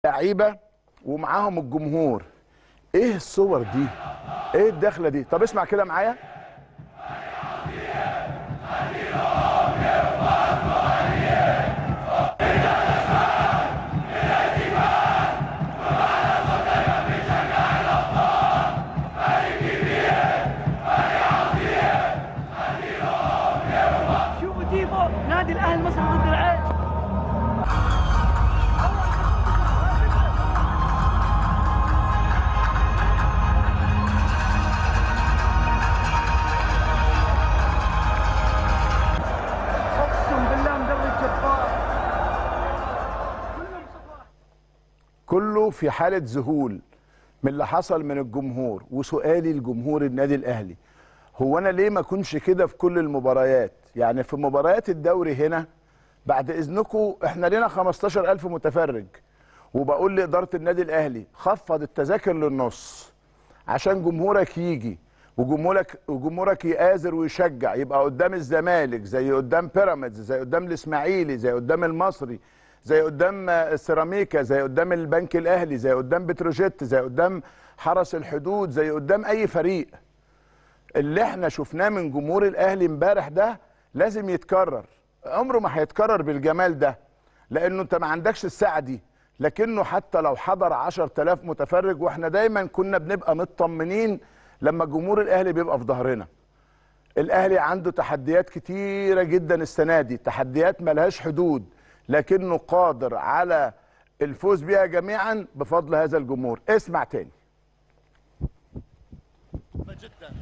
اللعيبه ومعاهم الجمهور ايه الصور دي ايه الدخله دي طب اسمع كده معايا شوفوا تيفو نادي الاهلي المصري ضد العين اقسم بالله مدرب جبار كلهم صفار كله في حالة ذهول من اللي حصل من الجمهور وسؤالي لجمهور النادي الأهلي هو أنا ليه ما أكونش كده في كل المباريات يعني في مباريات الدوري هنا بعد إذنكم إحنا لنا 15000 متفرج وبقول لإدارة النادي الأهلي خفض التذاكر للنص عشان جمهورك يجي وجمهورك وجمهورك يآزر ويشجع يبقى قدام الزمالك زي قدام بيراميدز زي قدام الاسماعيلي زي قدام المصري زي قدام السيراميكا زي قدام البنك الاهلي زي قدام بتروجيت زي قدام حرس الحدود زي قدام اي فريق اللي احنا شفناه من جمهور الاهلي امبارح ده لازم يتكرر عمره ما هيتكرر بالجمال ده لانه انت ما عندكش الساعه دي لكنه حتى لو حضر 10000 متفرج واحنا دايما كنا بنبقى مطمنين لما جمهور الاهلي بيبقى في ظهرنا الاهلي عنده تحديات كتيره جدا السنه دي تحديات ملهاش حدود لكنه قادر على الفوز بها جميعا بفضل هذا الجمهور اسمع تاني جدا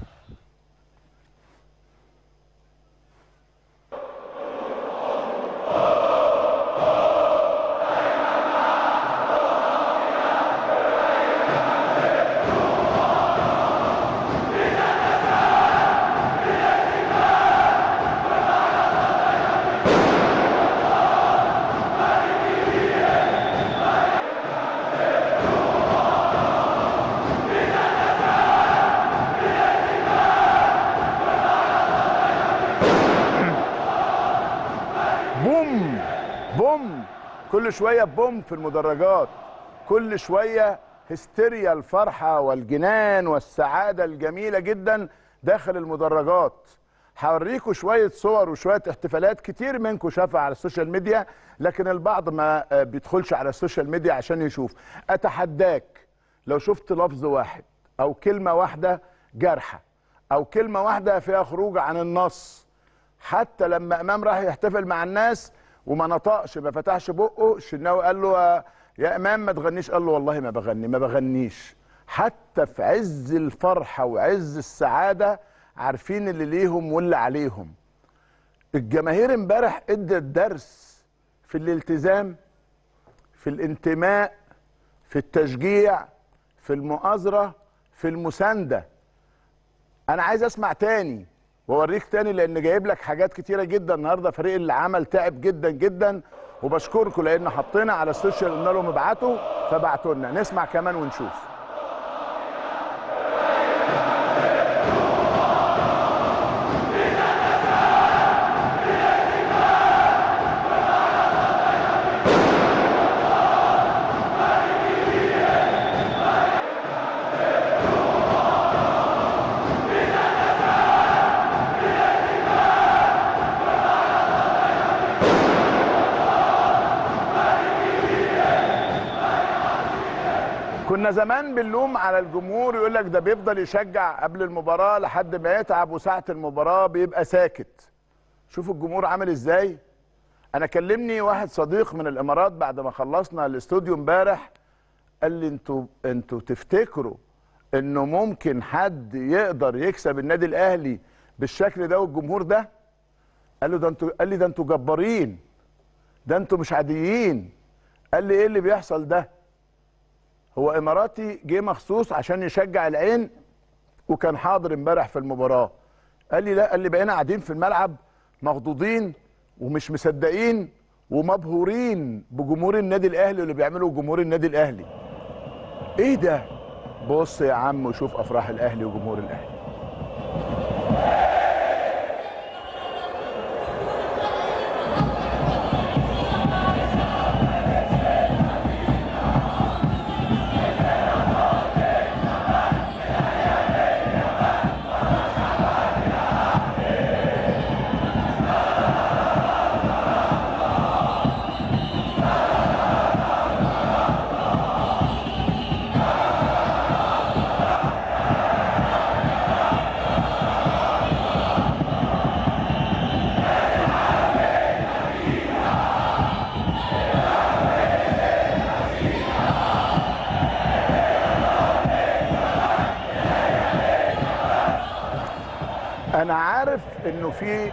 بوم بوم كل شويه بوم في المدرجات كل شويه هستيريا الفرحه والجنان والسعاده الجميله جدا داخل المدرجات هوريكم شويه صور وشويه احتفالات كتير منكم شافها على السوشيال ميديا لكن البعض ما آه، بيدخلش على السوشيال ميديا عشان يشوف اتحداك لو شفت لفظ واحد او كلمه واحده جارحه او كلمه واحده فيها خروج عن النص حتى لما امام راح يحتفل مع الناس وما نطقش ما فتحش بقه الشناوي قال له آه، يا امام ما تغنيش قال له والله ما بغني ما بغنيش حتى في عز الفرحه وعز السعاده عارفين اللي ليهم واللي عليهم الجماهير امبارح ادت درس في الالتزام في الانتماء في التشجيع في المؤازره في المسانده انا عايز اسمع تاني واوريك تاني لان جايب لك حاجات كتيره جدا النهارده فريق اللي عمل تعب جدا جدا وبشكركم لان حطينا على السوشيال قلنا لهم ابعتوا فبعتوا لنا نسمع كمان ونشوف كنا زمان بنلوم على الجمهور يقول لك ده بيفضل يشجع قبل المباراه لحد ما يتعب وساعه المباراه بيبقى ساكت شوفوا الجمهور عامل ازاي انا كلمني واحد صديق من الامارات بعد ما خلصنا الاستوديو امبارح قال لي انتوا انتوا تفتكروا انه ممكن حد يقدر يكسب النادي الاهلي بالشكل ده والجمهور ده قال له ده انتوا قال لي ده انتوا جبارين ده انتوا مش عاديين قال لي ايه اللي بيحصل ده هو اماراتي جه مخصوص عشان يشجع العين وكان حاضر امبارح في المباراه قال لي لا قال لي بقينا قاعدين في الملعب مخضوضين ومش مصدقين ومبهورين بجمهور النادي الاهلي واللي بيعمله جمهور النادي الاهلي ايه ده بص يا عم وشوف افراح الاهلي وجمهور الاهلي انا عارف انه في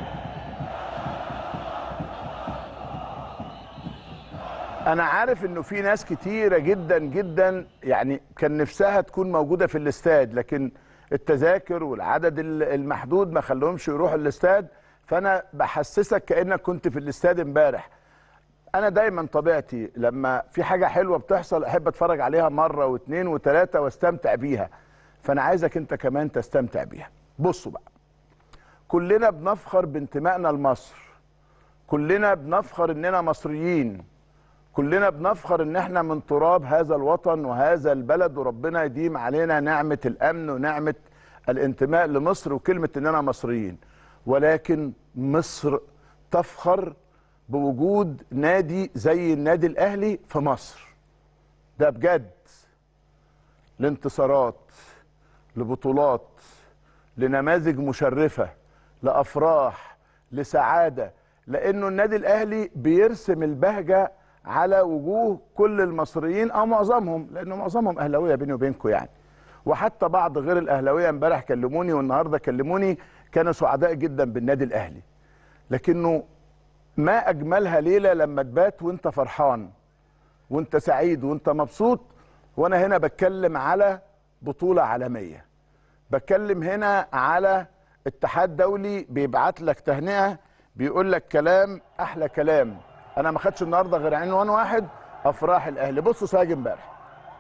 انا عارف انه في ناس كتيره جدا جدا يعني كان نفسها تكون موجوده في الاستاد لكن التذاكر والعدد ال- المحدود ما خلوهمش يروحوا الاستاد فانا بحسسك كانك كنت في الاستاد امبارح انا دايما طبيعتي لما في حاجه حلوه بتحصل احب اتفرج عليها مره واثنين وثلاثه واستمتع بيها فانا عايزك انت كمان تستمتع بيها بصوا بقى كلنا بنفخر بانتمائنا لمصر كلنا بنفخر اننا مصريين كلنا بنفخر ان احنا من تراب هذا الوطن وهذا البلد وربنا يديم علينا نعمه الامن ونعمه الانتماء لمصر وكلمه اننا مصريين ولكن مصر تفخر بوجود نادي زي النادي الاهلي في مصر ده بجد لانتصارات لبطولات لنماذج مشرفه لافراح لسعاده لانه النادي الاهلي بيرسم البهجه على وجوه كل المصريين او معظمهم لانه معظمهم اهلاويه بيني وبينكم يعني وحتى بعض غير الاهلاويه امبارح كلموني والنهارده كلموني كانوا سعداء جدا بالنادي الاهلي لكنه ما اجملها ليله لما تبات وانت فرحان وانت سعيد وانت مبسوط وانا هنا بتكلم على بطوله عالميه بتكلم هنا على اتحاد دولي بيبعت لك تهنئه بيقول لك كلام احلى كلام انا ما خدش النهارده غير عنوان واحد افراح الاهلي بصوا ساجي امبارح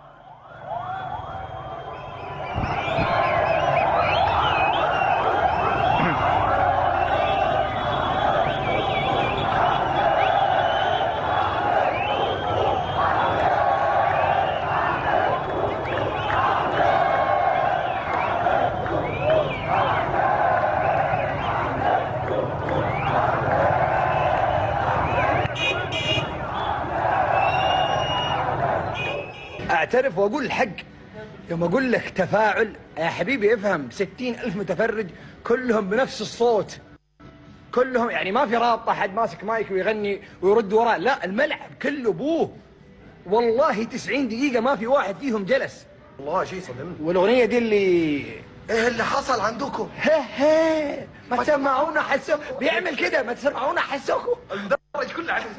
اعترف واقول الحق يوم اقول لك تفاعل يا حبيبي افهم ستين الف متفرج كلهم بنفس الصوت كلهم يعني ما في رابطه حد ماسك مايك ويغني ويرد وراه لا الملعب كله بوه والله 90 دقيقه ما في واحد فيهم جلس والله شيء صدمني والاغنيه دي اللي ايه اللي حصل عندكم هه هه ما تسمعونا حسوا بيعمل كده ما تسمعونا حسوكم المدرج كله على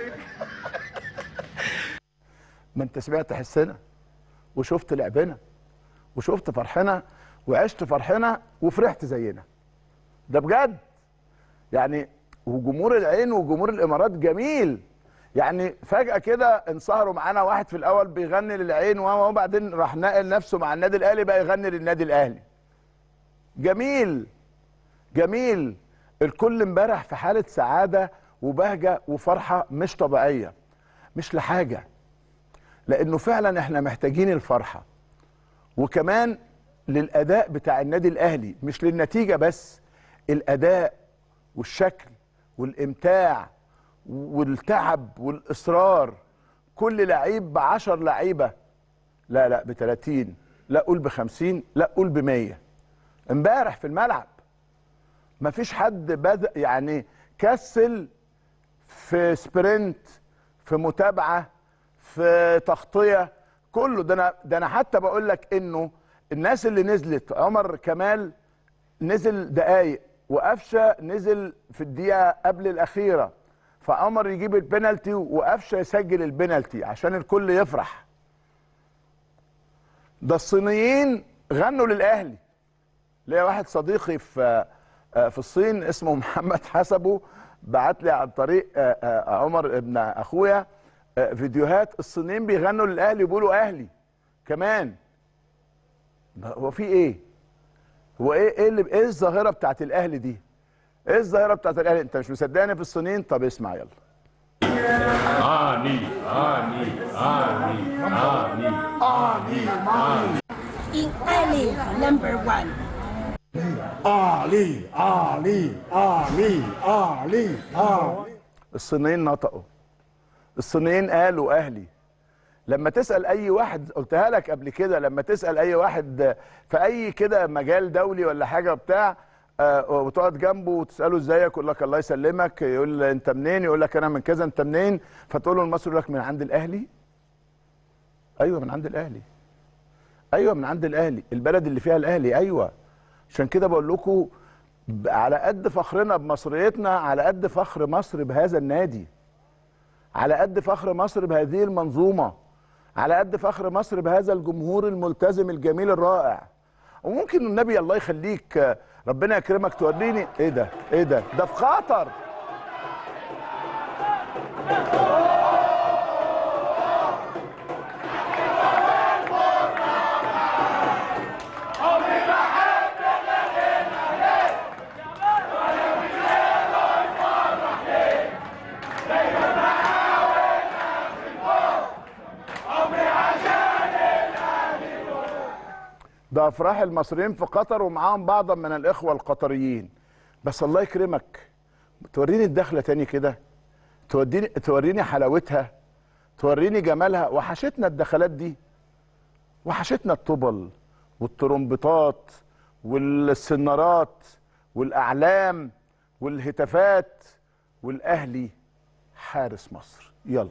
ما انت سمعت حسنا وشفت لعبنا وشفت فرحنا وعشت فرحنا وفرحت زينا ده بجد يعني وجمهور العين وجمهور الامارات جميل يعني فجأة كده انصهروا معانا واحد في الأول بيغني للعين وبعدين راح نقل نفسه مع النادي الأهلي بقى يغني للنادي الأهلي. جميل جميل الكل امبارح في حالة سعادة وبهجة وفرحة مش طبيعية مش لحاجة لأنه فعلا احنا محتاجين الفرحة وكمان للأداء بتاع النادي الأهلي مش للنتيجة بس الأداء والشكل والإمتاع والتعب والإصرار كل لعيب بعشر لعيبة لا لا بتلاتين لا قول بخمسين لا قول بمية امبارح في الملعب مفيش حد بدأ يعني كسل في سبرنت في متابعة في تغطية كله ده انا ده انا حتى بقول لك انه الناس اللي نزلت عمر كمال نزل دقايق وقفشه نزل في الدقيقه قبل الاخيره فعمر يجيب البنالتي وقفشه يسجل البنالتي عشان الكل يفرح ده الصينيين غنوا للاهلي ليا واحد صديقي في في الصين اسمه محمد حسبه بعت لي عن طريق عمر ابن اخويا فيديوهات الصينيين بيغنوا للاهلي وبيقولوا اهلي كمان هو في ايه هو ايه ايه اللي ايه الظاهره بتاعت الاهلي دي ايه الظاهره بتاعت الاهلي انت مش مصدقني في الصينيين طب اسمع يلا آني آني آني آني in Ali number one. Ali, Ali, Ali, Ali, Ali. الصينيين نطقوا الصينيين قالوا اهلي لما تسال اي واحد قلتها لك قبل كده لما تسال اي واحد في اي كده مجال دولي ولا حاجه بتاع آه، وتقعد جنبه وتساله ازيك يقول لك الله يسلمك يقول انت منين يقول لك انا من كذا انت منين فتقول له المصري يقول لك من عند الاهلي ايوه من عند الاهلي ايوه من عند الاهلي البلد اللي فيها الاهلي ايوه عشان كده بقول لكم ب- على قد فخرنا بمصريتنا على قد فخر مصر بهذا النادي على قد فخر مصر بهذه المنظومة على قد فخر مصر بهذا الجمهور الملتزم الجميل الرائع وممكن النبي الله يخليك آه، ربنا يكرمك توريني ايه ده ايه ده ده في خطر ده افراح المصريين في قطر ومعاهم بعضا من الاخوه القطريين بس الله يكرمك توريني الدخله تاني كده توديني توريني حلاوتها توريني جمالها وحشتنا الدخلات دي وحشتنا الطبل والترومبيطات والسنارات والاعلام والهتافات والاهلي حارس مصر يلا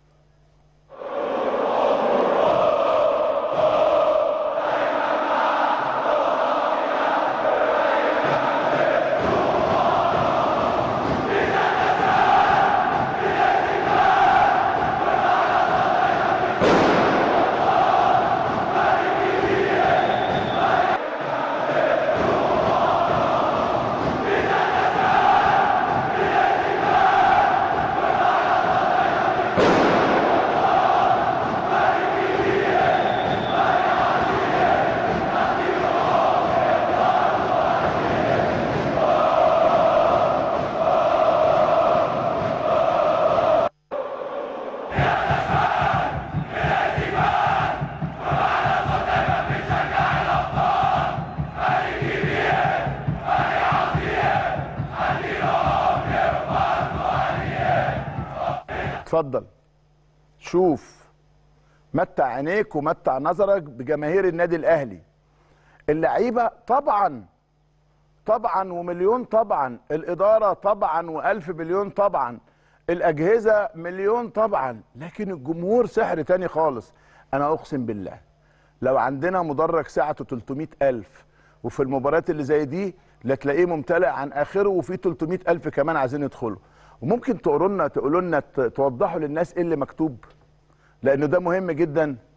اتفضل شوف متع عينيك ومتع نظرك بجماهير النادي الاهلي اللعيبه طبعا طبعا ومليون طبعا الاداره طبعا والف مليون طبعا الاجهزه مليون طبعا لكن الجمهور سحر تاني خالص انا اقسم بالله لو عندنا مدرج سعته 300 ألف وفي المباريات اللي زي دي لا تلاقيه ممتلئ عن آخره وفي 300 ألف كمان عايزين يدخلوا وممكن تقولوا لنا تقولوا لنا ت- توضحوا للناس ايه اللي مكتوب لأن ده مهم جدا